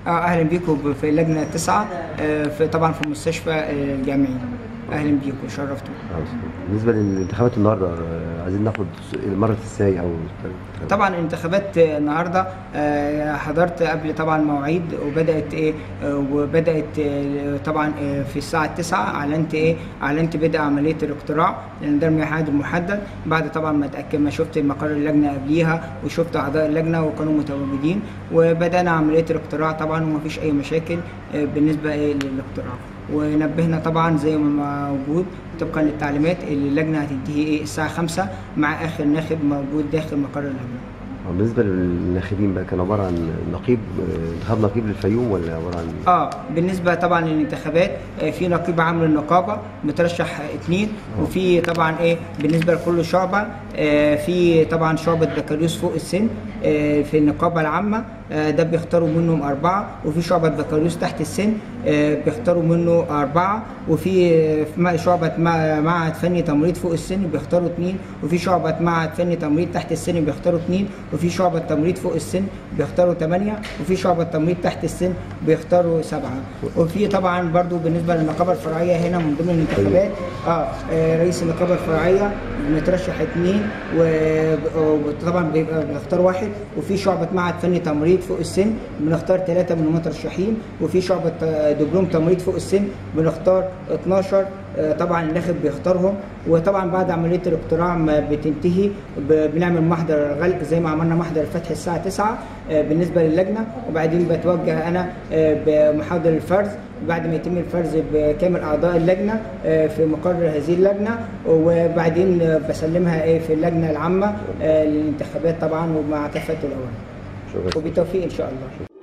اه اهلا بيكم في اللجنه التاسعه آه، في طبعا في مستشفى آه، الجامعي اهلا بيكم شرفتوا بالنسبه للانتخابات النهارده آه، عايزين ناخد مرة ازاي او طبعا الانتخابات آه، النهارده آه، حضرت قبل طبعا مواعيد وبدات ايه آه، وبدات آه، طبعا آه، في الساعه 9 اعلنت ايه اعلنت بدء عمليه الاقتراع لان ده الميعاد المحدد بعد طبعا ما اتاكد ما شفت مقر اللجنه قبليها وشفت اعضاء اللجنه وكانوا متواجدين وبدانا عمليه الاقتراع طبعا ومفيش اي مشاكل آه، بالنسبه ايه للاقتراع ونبهنا طبعا زي ما موجود طبقا للتعليمات اللي اللجنه هتنتهي ايه الساعه 5 مع اخر ناخب موجود داخل مقر اللجنه بالنسبه للناخبين بقى كان عباره عن نقيب آه، انتخاب نقيب للفيوم ولا عباره عن اه بالنسبه طبعا للانتخابات آه، في نقيب عام للنقابه مترشح اثنين وفي طبعا ايه بالنسبه لكل شعبه آه، في طبعا شعبه بكالوريوس فوق السن آه، في النقابه العامه آه، ده بيختاروا منهم اربعه وفي شعبه بكالوريوس تحت السن آه، بيختاروا منه اربعه وفي آه، في م- شعبه مع- معهد فني تمريض فوق السن بيختاروا اثنين وفي شعبه معهد فني تمريض تحت السن بيختاروا اثنين وفي شعبه تمريض فوق السن بيختاروا ثمانيه وفي شعبه تمريض تحت السن بيختاروا سبعه وفي طبعا برضو بالنسبه للنقابه الفرعيه هنا من ضمن الانتخابات اه آه، رئيس النقابه الفرعيه بنترشح اثنين وطبعا بيبقى بنختار واحد وفي شعبه معهد فني تمريض فوق السن بنختار ثلاثه من المترشحين وفي شعبه آه، دبلوم تمريض فوق السن بنختار 12 آه، طبعا الناخب بيختارهم وطبعا بعد عمليه الاقتراع ما بتنتهي ب- بنعمل محضر الغلق زي ما عملنا محضر الفتح الساعه 9 آه، بالنسبه للجنه وبعدين بتوجه انا آه، بمحاضر الفرز بعد ما يتم الفرز بكامل اعضاء اللجنه آه، في مقر هذه اللجنه وبعدين آه، بسلمها ايه في اللجنه العامه آه، للانتخابات طبعا ومع كافه الاوراق شكرا وبالتوفيق ان شاء الله